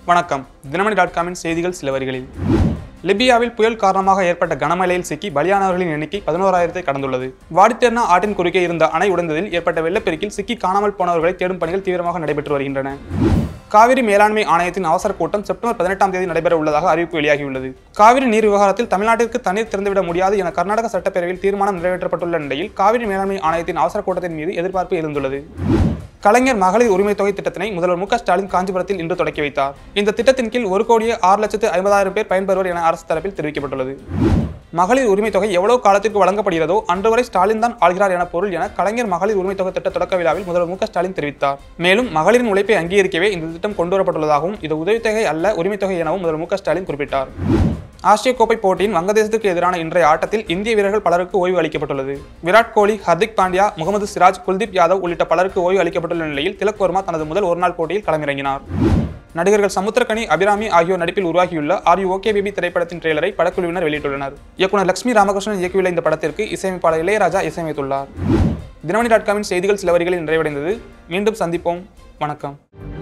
வணக்கம் தினமணி டாட் காமின் செய்திகள் சில வரிகளில் லிபியாவில் புயல் காரணமாக ஏற்பட்ட கனமழையில் சிக்கி பலியானவர்களின் எண்ணிக்கை பதினோராயிரத்தை கடந்துள்ளது வாடித்தேர்னா ஆற்றின் குறுக்கே இருந்த அணை உடைந்ததில் ஏற்பட்ட வெள்ளப்பெருக்கில் சிக்கி காணாமல் போனவர்களை தேடும் பணிகள் தீவிரமாக நடைபெற்று வருகின்றன காவிரி மேலாண்மை ஆணையத்தின் அவசர கூட்டம் செப்டம்பர் பதினெட்டாம் தேதி நடைபெற உள்ளதாக அறிவிப்பு வெளியாகியுள்ளது காவிரி நீர் விவகாரத்தில் தமிழ்நாட்டிற்கு தண்ணீர் திறந்துவிட முடியாது என கர்நாடக சட்டப்பேரவையில் தீர்மானம் நிறைவேற்றப்பட்டுள்ள நிலையில் காவிரி மேலாண்மை ஆணையத்தின் அவசர கூட்டத்தின் மீது எதிர்பார்ப்பு எழுந்துள்ளது கலைஞர் மகளிர் உரிமை தொகை திட்டத்தினை முதல்வர் மு க ஸ்டாலின் காஞ்சிபுரத்தில் இன்று தொடக்கி வைத்தார் இந்த திட்டத்தின் கீழ் ஒரு கோடியே ஆறு லட்சத்து ஐம்பதாயிரம் பேர் பயன்பெறுவர் என அரசு தரப்பில் தெரிவிக்கப்பட்டுள்ளது மகளிர் உரிமை தொகை எவ்வளவு காலத்திற்கு வழங்கப்படுகிறதோ அன்று வரை ஸ்டாலின் தான் ஆள்கிறார் என பொருள் என கலைஞர் மகளிர் உரிமை தொகை திட்ட தொடக்க விழாவில் முதல்வர் மு க ஸ்டாலின் தெரிவித்தார் மேலும் மகளிரின் உழைப்பை அங்கீகரிக்கவே இந்த திட்டம் கொண்டுவரப்பட்டுள்ளதாகவும் இது உதவித்தொகை அல்ல உரிமை தொகை எனவும் முதல்வர் மு க ஸ்டாலின் குறிப்பிட்டார் ஆசிய கோப்பை போட்டியின் வங்கதேசத்துக்கு எதிரான இன்றைய ஆட்டத்தில் இந்திய வீரர்கள் பலருக்கு ஓய்வு அளிக்கப்பட்டுள்ளது விராட் கோலி ஹர்திக் பாண்டியா முகமது சிராஜ் குல்தீப் யாதவ் உள்ளிட்ட பலருக்கு ஓய்வு அளிக்கப்பட்டுள்ள நிலையில் திலக் வர்மா தனது முதல் ஒருநாள் போட்டியில் களமிறங்கினார் நடிகர்கள் சமுத்திரகனி அபிராமி ஆகியோர் நடிப்பில் உருவாகியுள்ள ஆர் யூ ஓகே பேபி திரைப்படத்தின் ட்ரெய்லரை படக்குழுவினர் வெளியிட்டுள்ளனர் இயக்குனர் லட்சுமி ராமகிருஷ்ணன் இயக்கியுள்ள இந்த படத்திற்கு இசையமைப்பாளர் இளையராஜா இசையமைத்துள்ளார் தினமணி டாட் காமின் செய்திகள் சில வரிகளில் நிறைவடைந்தது மீண்டும் சந்திப்போம் வணக்கம்